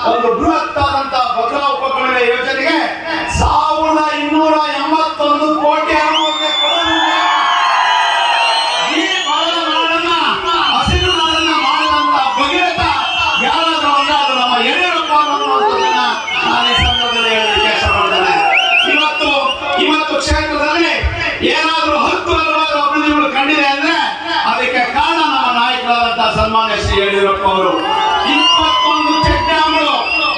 ಒಂದು ಬೃಹತ್ ಆದಂತಹ ಭದ್ರಾ ಉಪಕರಣ ಯೋಜನೆಗೆ ಸಾವಿರದ ಇನ್ನೂರ ಎಂಬತ್ತೊಂದು ಕೋಟಿ ಅನುಮೋದನೆ ಕೊಡಲಿದೆ. ಈ ಭಾರತ ನಾಡನ್ನ ಹಸಿರು ನಾಡನ್ನ ಮಾಡಿದಂತ ಭಗೀರಥ ಯಾರಾದ್ರೂ ಅಂದ್ರೆ ಅದು ನಮ್ಮ ಯಡಿಯೂರಪ್ಪ ಅನ್ನುವಂಥದ್ದನ್ನ ನಾನು ಈ ಸಂದರ್ಭದಲ್ಲಿ ಹೇಳಲಿಕ್ಕೆ ಇಷ್ಟಪಡ್ತೇನೆ ಇವತ್ತು ಇವತ್ತು ಕ್ಷೇತ್ರದಲ್ಲಿ ಏನಾದ್ರೂ ಹತ್ತು ಹಲವಾರು ಅಭಿವೃದ್ಧಿಗಳು ಕಂಡಿದೆ ಅಂದ್ರೆ ಅದಕ್ಕೆ ಕಾರಣ ನಮ್ಮ ನಾಯಕರಾದಂತಹ ಸನ್ಮಾನ್ಯ ಶ್ರೀ ಯಡಿಯೂರಪ್ಪ ಅವರು ಇಪ್ಪತ್ತೊಂದು ಚೆಕ್ ಡ್ಯಾಮ್ಗಳು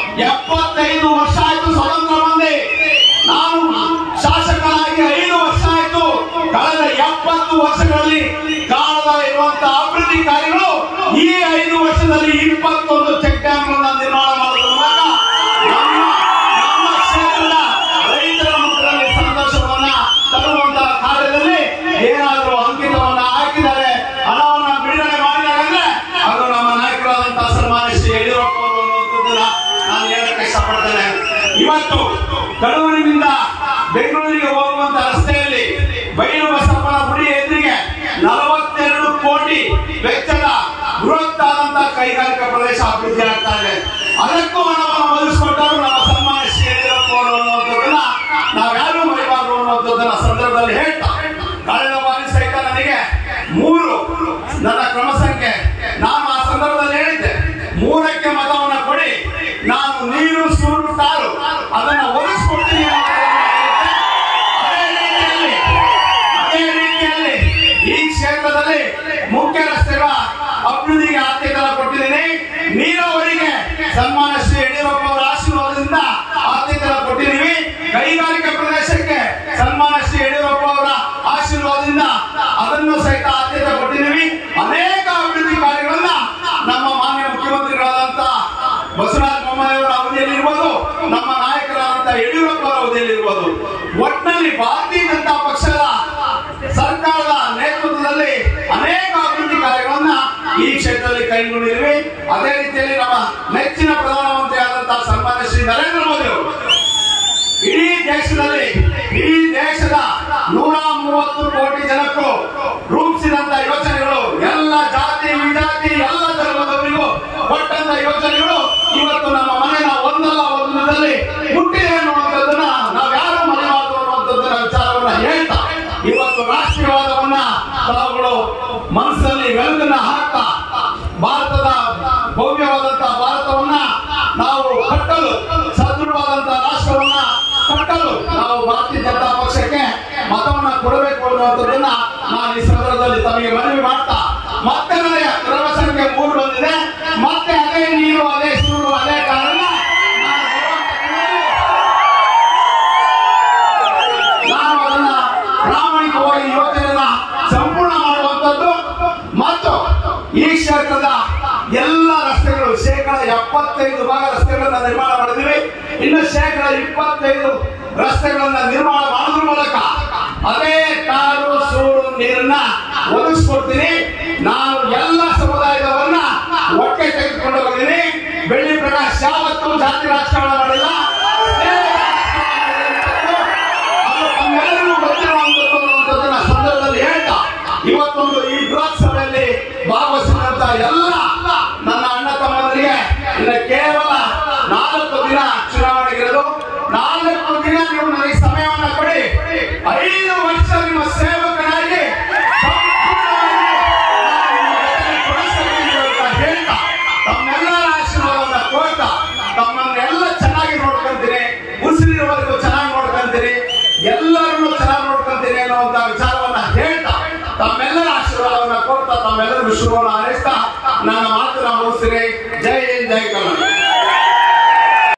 ಎಪ್ಪತ್ತೈದು ವರ್ಷ ಆಯ್ತು ಸ್ವತಂತ್ರ ಬಂದೆ ನಾನು ಶಾಸಕನಾಗಿ ಐದು ವರ್ಷ ಆಯ್ತು ಕಳೆದ ಎಪ್ಪತ್ತು ವರ್ಷಗಳಲ್ಲಿ ಕಾಣದ ಇರುವಂತಹ ಅಭಿವೃದ್ಧಿ ಕಾರ್ಯಗಳು ಈ ಐದು ವರ್ಷದಲ್ಲಿ ಇಪ್ಪತ್ತೊಂದು ಚೆಕ್ ಡ್ಯಾಮ್ಗಳನ್ನ ನಿರ್ಮಾಣ ಮಾಡೋದ್ರ ಮೂಲಕ ನಮ್ಮ ನಮ್ಮ ಕ್ಷೇತ್ರದ ರೈತರ ಮುಖದಲ್ಲಿ ಸಂತೋಷವನ್ನ ತರುವಂತಹ ಕಾರ್ಯದಲ್ಲಿ ಏನಾದರೂ ಅಂಕಿತವನ್ನ ಹಾಕಿದ್ದಾರೆ ಹಣವನ್ನ ಬಿಡುಗಡೆ ಮಾಡಿದ್ದಾರೆ ಅಂದ್ರೆ ಅದು ನಮ್ಮ ನಾಯಕರಾದಂತಹ ಸನ್ಮಾನ್ಯ ಶ್ರೀ ಯಡಿಯೂರಪ್ಪ ಅವರು ಅನ್ನುವಂಥದ್ದನ್ನ ನಾನು ಹೇಳಕ್ಕೆ ಇಷ್ಟಪಡ್ತೇನೆ ಇವತ್ತು ಕಡೂರಿನಿಂದ ಬೆಂಗಳೂರಿಗೆ ಹೋಗುವಂತ ರಸ್ತೆಯಲ್ಲಿ ಬೈಲು ಬಸಪ್ಪನ ಗುಡಿ ಎದುರಿಗೆ ನಲವತ್ತೆರಡು ಕೋಟಿ ವೆಚ್ಚದ ಬೃಹತ್ ಆದಂತಹ ಕೈಗಾರಿಕಾ ಪ್ರದೇಶ ಅಭಿವೃದ್ಧಿ ಆಗ್ತಾ ಇದೆ ಅದಕ್ಕೂ ಹಣವನ್ನು ಒದಗಿಸಿಕೊಟ್ಟರು ನಮ್ಮ ಸನ್ಮಾನ್ಯ ಶ್ರೀ ಯಡಿಯೂರಪ್ಪ ಅವರು ಅನ್ನುವಂಥದ್ದನ್ನ ನಾವ್ಯಾರು ಮರಿಬಾರದು ಅನ್ನುವಂಥದ್ದನ್ನ ಸಂದರ್ಭದಲ್ಲಿ ಹೇಳ್ತಾ ಕಳೆದ ಬಾರಿ ಸಹಿತ ನನಗೆ ಮೂರು ನನ್ನ ಕ್ರಮ ಸಂಖ್ಯೆ ನಾನು ಆ ಸಂದರ್ಭದಲ್ಲಿ ಹೇಳಿದ್ದೆ ಮೂರಕ್ಕೆ ಮತವನ್ನ ಕೊಡಿ ನಾನು ನೀರು ಸೂರು ಕಾರು ಅದನ್ನ ಒಲಿಸ್ಕೊಡ್ತೀನಿ ಅನ್ನೋದನ್ನ ಹೇಳಿದ್ದೆ. ಅದೇ ರೀತಿಯಲ್ಲಿ ಅದೇ ರೀತಿಯಲ್ಲಿ ಈ ಕ್ಷೇತ್ರದಲ್ಲಿ ಮುಖ್ಯ ರಸ್ತೆಗಳ ಅಭಿವೃದ್ಧಿಗೆ ಆದ್ಯತೆ ಕೊಟ್ಟಿದ್ದೀನಿ ನೀರಾವರಿಗೆ ಸನ್ಮಾನ್ಯ ಶ್ರೀ ಯಡಿಯೂರಪ್ಪ ಅವರ ಆಶೀರ್ವಾದದಿಂದ ಆದ್ಯತೆ ಕೊಟ್ಟಿದ್ದೀವಿ ಕೈಗಾರಿಕಾ ಪ್ರದೇಶಕ್ಕೆ ಸನ್ಮಾನ್ಯ ಶ್ರೀ ಯಡಿಯೂರಪ್ಪ ಅವರ ಆಶೀರ್ವಾದದಿಂದ ಅದನ್ನು ಸಹಿತ ಆದ್ಯತೆ ಕೊಟ್ಟಿದ್ದೀವಿ ಅನೇಕ ಅಭಿವೃದ್ಧಿ ಕಾರ್ಯಗಳನ್ನ ನಮ್ಮ ಮಾನ್ಯ ಮುಖ್ಯಮಂತ್ರಿಗಳಾದಂತ ಬಸವರಾಜ ಬೊಮ್ಮಾಯಿ ಅವರ ಅವಧಿಯಲ್ಲಿ ಇರ್ಬೋದು ನಮ್ಮ ನಾಯಕರಾದಂತ ಯಡಿಯೂರಪ್ಪ ಅವರ ಅವಧಿಯಲ್ಲಿ ಇರ್ಬೋದು ಒಟ್ಟಿನಲ್ಲಿ ಭಾರತೀಯ ಜನತಾ ಪಕ್ಷದ ಸರ್ಕಾರದ ನೇತೃತ್ವದಲ್ಲಿ ಅನೇಕ ಅಭಿವೃದ್ಧಿ ಕಾರ್ಯಗಳನ್ನ ಈ ಕ್ಷೇತ್ರದಲ್ಲಿ ಕೈಗೊಂಡಿದ್ದೀವಿ ಅದೇ ರೀತಿಯಲ್ಲಿ ನಮ್ಮ ನೆಚ್ಚಿನ ಪ್ರಧಾನಮಂತ್ರಿ ಆದಂತಹ ಸನ್ಮಾನ್ಯ ಶ್ರೀ ನರೇಂದ್ರ ಮೋದಿ ಅವರು ಇಡೀ ದೇಶದಲ್ಲಿ ಇಡೀ ದೇಶದ ನೂರ ಮೂವತ್ತು ಕೋಟಿ ಜನಕ್ಕೂ ರೂಪಿಸಿದಂತ ಯೋಜನೆಗಳು ಎಲ್ಲ ಜಾತಿ ವಿಜಾತಿ ಎಲ್ಲ ಧರ್ಮದವರಿಗೂ ಕೊಟ್ಟಂತ ಯೋಜನೆಗಳು ಇವತ್ತು ನಮ್ಮ ಮನೆಯ ಒಂದಲ್ಲ ಒಂದು ದಿನದಲ್ಲಿ ಹುಟ್ಟಿದೆ ಅನ್ನುವಂಥದ್ದನ್ನ ನಾವ್ಯಾರು ಮರೆಯಬಾರದು ಅನ್ನುವಂಥದ್ದನ್ನ ವಿಚಾರವನ್ನ ಹೇಳ್ತಾ ಇವತ್ತು ರಾಷ್ಟ್ರೀಯವಾದವನ್ನ ತಾವುಗಳು ಮನಸ್ಸಲ್ಲಿ ಬೆಳಕನ್ನ ಹಾಕ್ತಾ ಭಾರತದ ಭವ್ಯವಾದಂತಹ ಭಾರತವನ್ನ ನಾವು ಕಟ್ಟಲು ಸದೃಢವಾದಂತಹ ರಾಷ್ಟ್ರವನ್ನ ಕಟ್ಟಲು ನಾವು ಭಾರತೀಯ ಜನತಾ ಪಕ್ಷಕ್ಕೆ ಮತವನ್ನ ಕೊಡಬೇಕು ಅನ್ನುವಂಥದ್ದನ್ನ ನಾನು ಈ ಸಂದರ್ಭದಲ್ಲಿ ತಮಗೆ ಮನವಿ ಮಾಡ್ತಾ ಮತ್ತೆ ನನಗೆ ಕ್ರಮ ಸಂಖ್ಯೆ ಮೂರು ಬಂದಿದೆ ಮತ್ತೆ ಅದೇ ನೀರು ಅದೇ ಸೂರು ಅದೇ ಕಾರಣ ನಾನು ನಾನು ಅದನ್ನ ಪ್ರಾಮಾಣಿಕವಾಗಿ ಈ ಯೋಜನೆಯನ್ನ ಸಂಪೂರ್ಣ ಮಾಡುವಂತದ್ದು ಮತ್ತು ಈ ಕ್ಷೇತ್ರದ ಎಲ್ಲ ರಸ್ತೆಗಳು ಶೇಕಡ ಎಪ್ಪತ್ತೈದು ಭಾಗ ರಸ್ತೆಗಳನ್ನ ನಿರ್ಮಾಣ ಮಾಡಿದ್ವಿ ಇನ್ನು ಶೇಕಡ ಇಪ್ಪತ್ತೈದು ರಸ್ತೆಗಳನ್ನ ನಿರ್ಮಾಣ ಮಾಡೋದ್ರ ಮೂಲಕ ಅದೇ ಕಾರು ಸೂರು ನೀರನ್ನ ಒದಗಿಸ್ಕೊಡ್ತೀನಿ ನಾನು ಎಲ್ಲ ಸಮುದಾಯದವನ್ನ ಒಟ್ಟೆ ತೆಗೆದುಕೊಂಡು ಹೋಗಿದ್ದೀನಿ ಬೆಳ್ಳಿ ಪ್ರಕಾಶ್ ಯಾವತ್ತೂ ಜಾತಿ ರಾಜಕಾರಣ ಮಾಡಿಲ್ಲ ಅದು ತಮ್ಮೆಲ್ಲರಿಗೂ ಗೊತ್ತಿರುವಂತದ್ದು ಅನ್ನುವಂಥದ್ದನ್ನ ಸಂದರ್ಭದಲ್ಲಿ ಹೇಳ್ತಾ ಇವತ್ತೊಂದು ಈ ಬೃಹತ್ ಸಭೆಯಲ್ಲಿ ಭಾಗವಹಿಸಿದಂತ ಎಲ್ಲ ನನ್ನ ಅಣ್ಣ ತಮ್ಮಂದರಿಗೆ ಇನ್ನು ಕೇವಲ ನಾಲ್ಕು ದಿನ ಚುನಾವಣೆಗಿರೋದು ನಾಲ್ಕು ದಿನ ನೀವು ನನಗೆ ಸಮಯವನ್ನ ಕೊಡಿ ಐದು ವರ್ಷ ನಿಮ್ಮ ಸೇವಕನಾಗಿ ಸಂಪೂರ್ಣವಾಗಿ ನಾನು ನಿಮ್ಮ ಜೊತೆಗೆ ಕೊಡಿಸ್ತೀನಿ ಅಂತ ಹೇಳ್ತಾ ತಮ್ಮೆಲ್ಲರ ಆಶೀರ್ವಾದವನ್ನ ಕೋರ್ತಾ ತಮ್ಮನ್ನೆಲ್ಲ ಚೆನ್ನಾಗಿ ನೋಡ್ಕೊಂತೀನಿ ಉಸಿರಿರುವವರೆಗೂ ಚೆನ್ನಾಗಿ ನೋಡ್ಕೊಂತೀನಿ ಎಲ್ಲರನ್ನು ಚೆನ್ನಾಗಿ ನೋಡ್ಕೊಂತೀನಿ ಅನ್ನುವಂತ ವಿಚಾರವನ್ನ ಹೇಳ್ತಾ ತಮ್ಮೆಲ್ಲರ ಆಶೀರ್ವಾದವನ್ನ ಕೋರ್ತಾ ತಮ್ಮೆಲ್ಲರಿಗೂ ಶುಭವನ್ನು ಹಾರೈಸ್ತಾ ನನ್ನ ಮಾತನ್ನ ಮುಗಿಸ್ತೀನಿ